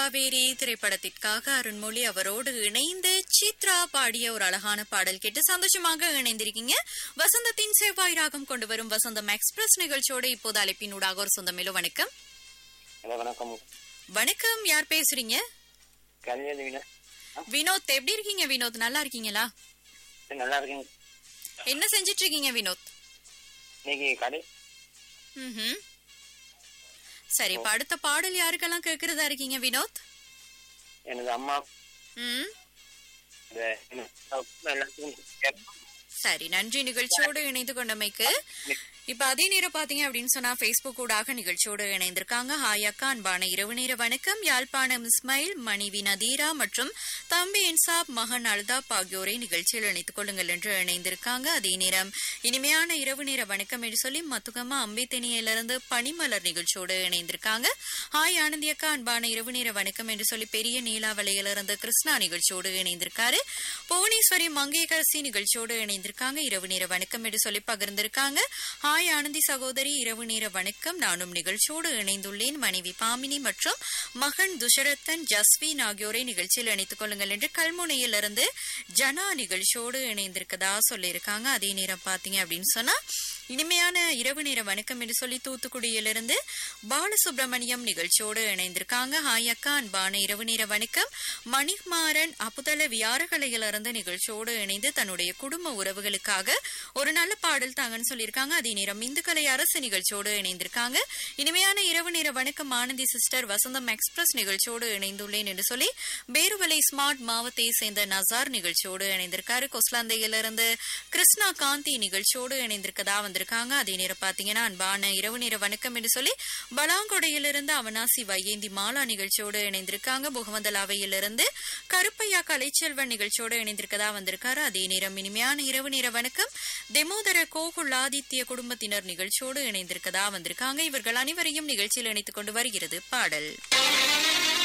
காவேரி திரைப்படத்திற்காக அருண்மொழி அவரோடு இணைந்து சித்ரா பாடிய ஒரு அழகான பாடல் கேட்டு சந்தோஷமாக இணைந்திருக்கீங்க வசந்தத்தின் செவ்வாய் ராகம் கொண்டு வரும் வசந்தம் எக்ஸ்பிரஸ் நிகழ்ச்சியோட இப்போது அழைப்பினூடாக ஒரு சொந்தமேலோ வணக்கம் ஹலோ வணக்கம் வணக்கம் யார் பேசுறீங்க கல்யாணி வீணா வினோத் எப்படி இருக்கீங்க வினோத் நல்லா இருக்கீங்களா நல்லா இருக்கேங்க என்ன செஞ்சிட்டு இருக்கீங்க வினோத் இன்னைக்கு கடை ம்ஹும். சரி இப்ப அடுத்த பாடல் யாருக்கெல்லாம் கேக்குறதா இருக்கீங்க வினோத் எனது அம்மா ம் இந்த எல்லாத்துக்கும் கேட்போம். சரி நன்றி நிகழ்ச்சியோடு இணைந்து கொண்டமைக்கு இப்ப அதே நேரம் பாத்தீங்க அப்படின்னு சொன்னா Facebook ஊடாக நிகழ்ச்சியோடு இணைந்திருக்காங்க ஹாய் அக்கா அன்பான இரவு நேர வணக்கம் யாழ்ப்பாணம் இஸ்மாயில் மனைவி நதீரா மற்றும் தம்பி இன்சாப் மகன் அல்தாப் ஆகியோரை நிகழ்ச்சியில் இணைத்துக் கொள்ளுங்கள் என்று இணைந்திருக்காங்க அதே நேரம் இனிமையான இரவு நேர வணக்கம் என்று சொல்லி மத்துகமா அம்பித்தனியிலிருந்து பனிமலர் நிகழ்ச்சியோடு இணைந்திருக்காங்க ஹாய் ஆனந்தி அக்கா அன்பான இரவு நேர வணக்கம் என்று சொல்லி பெரிய நீலாவளையிலிருந்து கிருஷ்ணா நிகழ்ச்சியோடு இணைந்திருக்காரு புவனேஸ்வரி மங்கையரசி நிகழ்ச்சியோடு இணைந்திருக்காங்க இரவு நேர வணக்கம் என்று சொல்லி பகிர்ந்திருக்காங்க ஹாய் ஆனந்தி சகோதரி இரவு நேர வணக்கம் நானும் நிகழ்ச்சியோடு இணைந்துள்ளேன் மனைவி பாமினி மற்றும் மகன் துஷரத்தன் ஜஸ்வின் ஆகியோரை நிகழ்ச்சியில் இணைத்துக் கொள்ளுங்கள் என்று கல்முனையிலிருந்து ஜனா நிகழ்ச்சியோடு இணைந்திருக்கதா சொல்லியிருக்காங்க அதே நேரம் பாத்தீங்க அப்படின்னு சொன்னா இனிமையான இரவு நேர வணக்கம் என்று சொல்லி தூத்துக்குடியிலிருந்து பாலசுப்ரமணியம் நிகழ்ச்சியோடு இணைந்திருக்காங்க ஹாய் அக்கா அன்பான இரவு நேர வணக்கம் மணிமாறன் அப்புதல வியாரகலையிலிருந்து நிகழ்ச்சியோடு இணைந்து தன்னுடைய குடும்ப உறவுகளுக்காக ஒரு நல்ல பாடல் தாங்கன்னு சொல்லியிருக்காங்க அதே நேரம் இந்துக்கலை அரசு நிகழ்ச்சியோடு இணைந்திருக்காங்க இனிமையான இரவு நேர வணக்கம் ஆனந்தி சிஸ்டர் வசந்தம் எக்ஸ்பிரஸ் நிகழ்ச்சியோடு இணைந்துள்ளேன் என்று சொல்லி பேருவலை ஸ்மார்ட் மாவத்தை சேர்ந்த நசார் நிகழ்ச்சியோடு இணைந்திருக்காரு கொஸ்லாந்தையிலிருந்து கிருஷ்ணா காந்தி நிகழ்ச்சியோடு இணைந்திருக்கதா வந்திருக்காங்க அதே நேரம் பாத்தீங்கன்னா அன்பான இரவு நேர வணக்கம் என்று சொல்லி பலாங்கொடையிலிருந்து அவனாசி வையேந்தி மாலா நிகழ்ச்சியோடு இணைந்திருக்காங்க புகவந்தலாவையிலிருந்து கருப்பையா கலைச்செல்வன் நிகழ்ச்சியோடு இணைந்திருக்கதா வந்திருக்காரு அதே நேரம் இனிமையான இரவு நேர வணக்கம் தெமோதர கோகுல் ஆதித்ய குடும்பத்தினர் நிகழ்ச்சியோடு இணைந்திருக்கதா வந்திருக்காங்க இவர்கள் அனைவரையும் நிகழ்ச்சியில் இணைத்துக் கொண்டு வருகிறது பாடல்